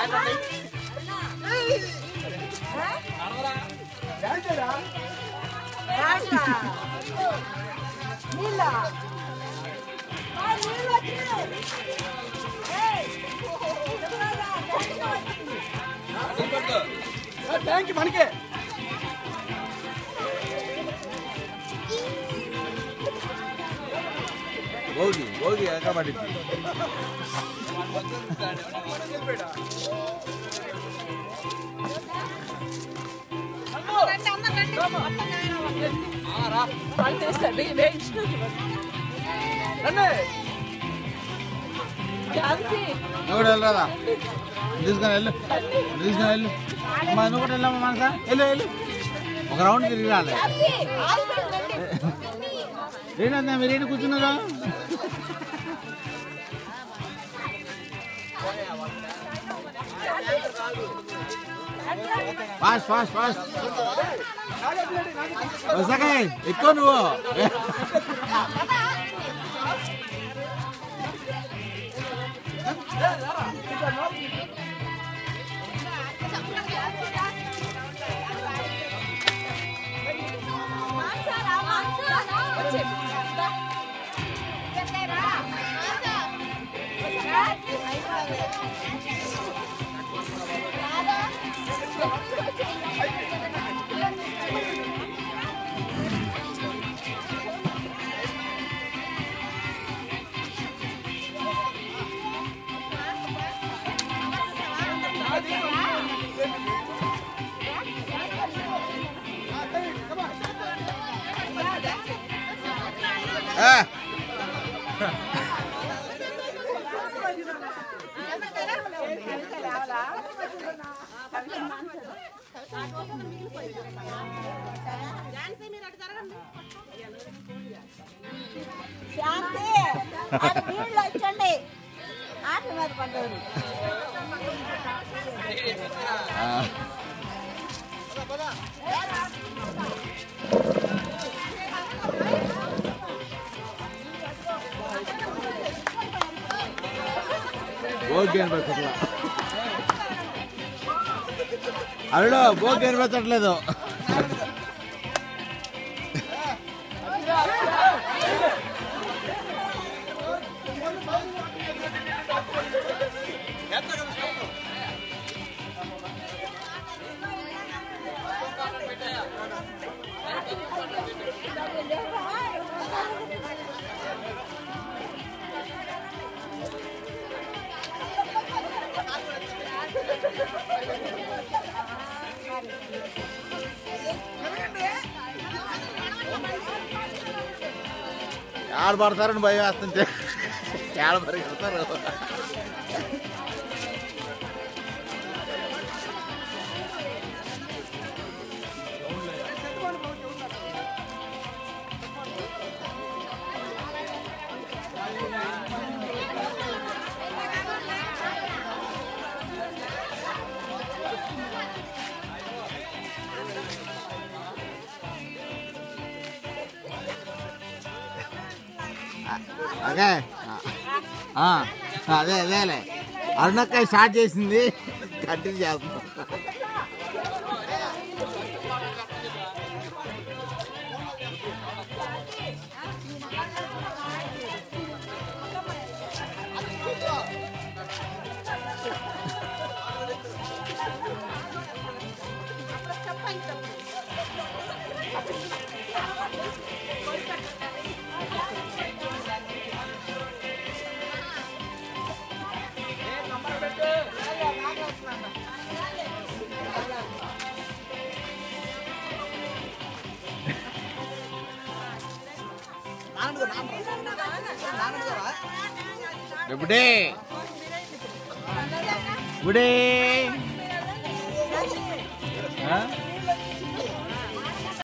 Tank మనకే భోగి భోగి ఎక్కబడింది నువ్వు కూడా వెళ్ళరాదా తీసుకొని వెళ్ళు తీసుకొని వెళ్ళు అమ్మా నువ్వు కూడా వెళ్ళమ్మా మనసా వెళ్ళు వెళ్ళు ఒక రౌండ్ తిరిగి రాలే ఏంటన్నా మీరు ఏంటి కూర్చున్నారా ఫాస్ట్ ఫాస్ట్ ఫాస్ట్ వస్తాక ఎక్కువ నువ్వు ఆ. శాంతి ఆడ నీళ్ళు వచ్చండి ఆట మీద పడ్డది ఆ. భోగి అనిపించట్లా అల్లుడు భోగి అనిపించట్లేదు ఆడ పడతారని భయం వేస్తుంటే ఆడ పరిగెడతారు ఓకే ఆ, అదే అదేలే అరుణక్కయ్య స్టార్ట్ చేసింది కంటిన్యూ చేస్తాం ఇప్పుడే ఇప్పుడే ఆ?